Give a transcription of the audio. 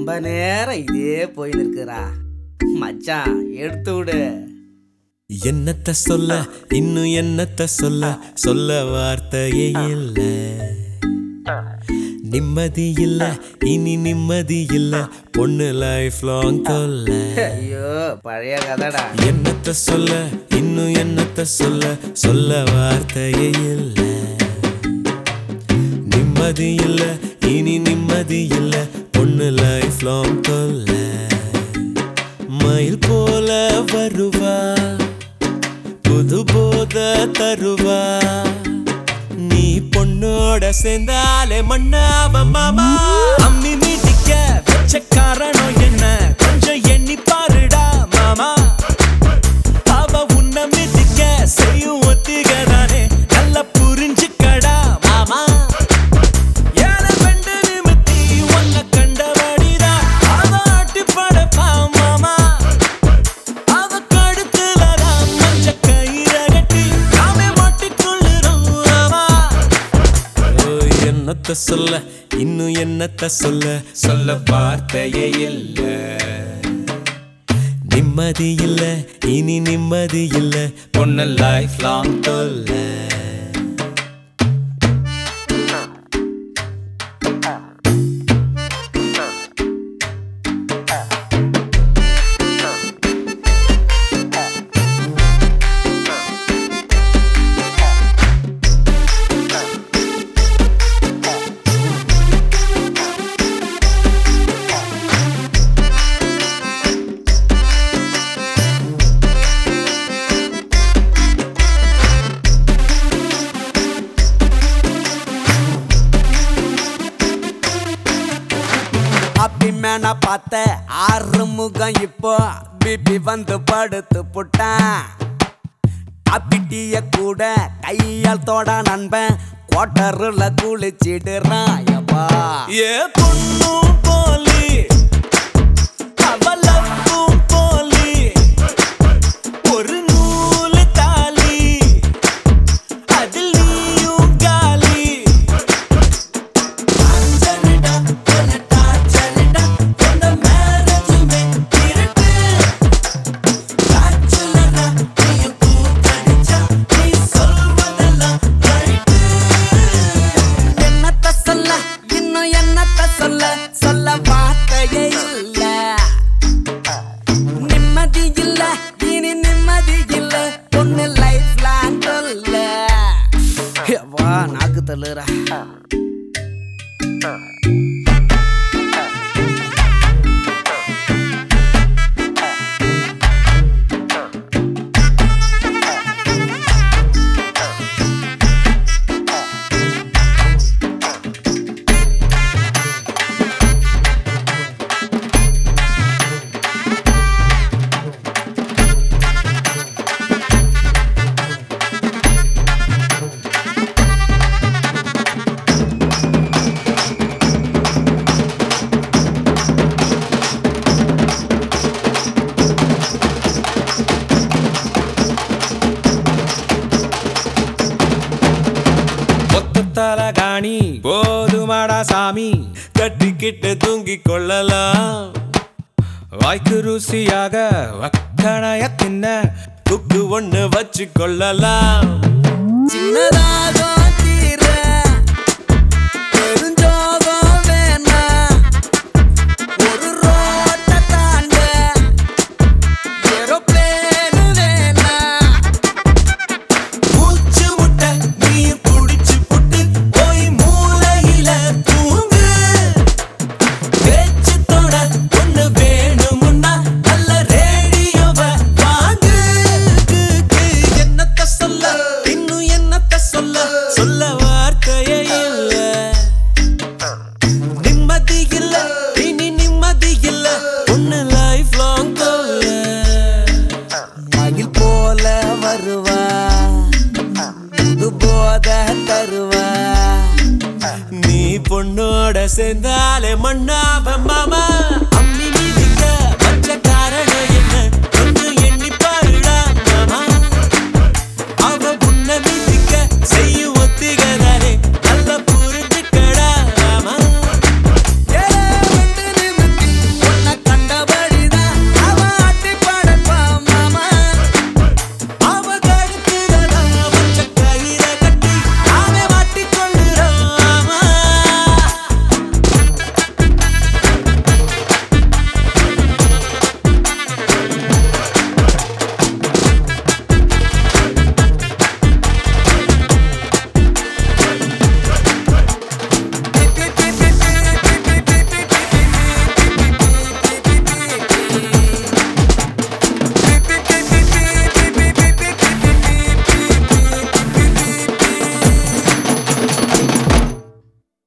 ரொம்ப நேரம் இதே போயின்னு இருக்குறா மச்சான் எடுத்து விடு என்னத்த சொல்ல இன்னும் என்னத்த சொல்ல சொல்ல வார்த்தையே இல்ல நிம்மதி இல்ல இனி நிம்மதி இல்ல பொண்ணு லைஃப் லாங் தொல்ல ஐயோ பழைய கதைடா என்னத்த சொல்ல இன்னும் என்னத்த சொல்ல சொல்ல வார்த்தையே இல்ல நிம்மதி இல்ல இனி நிம்மதி இல்ல பொண்ணு லைஃப் லாங் தொல்ல மயில் போல வருவா புது போத தருவா நீ பொண்ணோட சேர்ந்தாலே மண்ணாவ மாமா அம்மி மீட்டிக்க வச்ச காரணம் என்ன கொஞ்சம் எண்ணி பாருடா மாமா அவ உன்னை மிதிக்க செய்யும் ஒத்திகதானே நல்லா புரிஞ்சுக்கடா மாமா ஏழ பெண்டு நிமித்தி உன்னை கண்டபடிடா அவ ஆட்டி படைப்பா மாமா அவ கழுத்துலதான் மஞ்ச கயிறை கட்டி நாமே மாட்டிக்கொள்ளுறோம் மாமா ஓ, என்னத்த சொல்ல இன்னும் என்னத்த சொல்ல சொல்ல வார்த்தையே இல்ல நிம்மதி இல்ல இனி நிம்மதி இல்ல பொண்ணு லைஃப் லாங் தொல்ல அப்பி மேன பார்த்த ஆறு முகம் இப்போ பிபி வந்து படுத்து புட்டான் அப்பிட்டிய கூட கையால் தோட நண்பன் கோட்டருல குளிச்சிடுறான் யப்பா ஏ பொண்ணும் போலி அவளப்பும் போலி ஒரு நூலு தாலி அதில் நீயும் காலி அஞ்சலிடா பொன்னட்டா அஞ்சலிடா இந்த மேரேஜுமே இருட்டு காய்ச்சலடா நீயும் கூத்தடிச்சா நீ சொல்வதெல்லாம் ரைட்டு என்னத்த சொல்ல இன்னும் என்னத்த சொல்ல சொல்ல வார்த்தையே இல்ல நிம்மதி இல்ல இனி நிம்மதி இல்ல பொண்ணு லைஃப்ல சொல்ல வா நாக்கு தள்ளுறா ஒத்தத்தல காணி போதுமாடா சாமி கட்டிக்கிட்டு தூங்கிக் கொள்ளலாம் வாய்க்கு ருசியாக வக்கணைய தின்ன குக்கு ஒண்ணு வச்சு கொள்ளலாம் சின்னதாகும் தீர பெருஞ்சோகம் வேணாம் ஒரு ரோட்டை தாண்ட ஏரோப்ளேனு வேணாம் மூச்சு முட்டை நீர் குடிச்சு புட்டு போய் மூலையில தூங்கு பேச்சு தொட ஒண்ணு வேணுமுன்னா நல்ல ரேடியோவை வாங்கு என்னத்த சொல்ல இன்னும் என்னத்த சொல்ல சொல்ல வார்த்தையே இல்ல நிம்மதி இல்ல இனி நிம்மதி இல்ல ஒண்ணு லைஃப் லாங் தொல்ல மயில் போல வருவா புது போத தருவா நீ பொண்ணோட சேர்ந்தாலே மண்ணாவ மாமா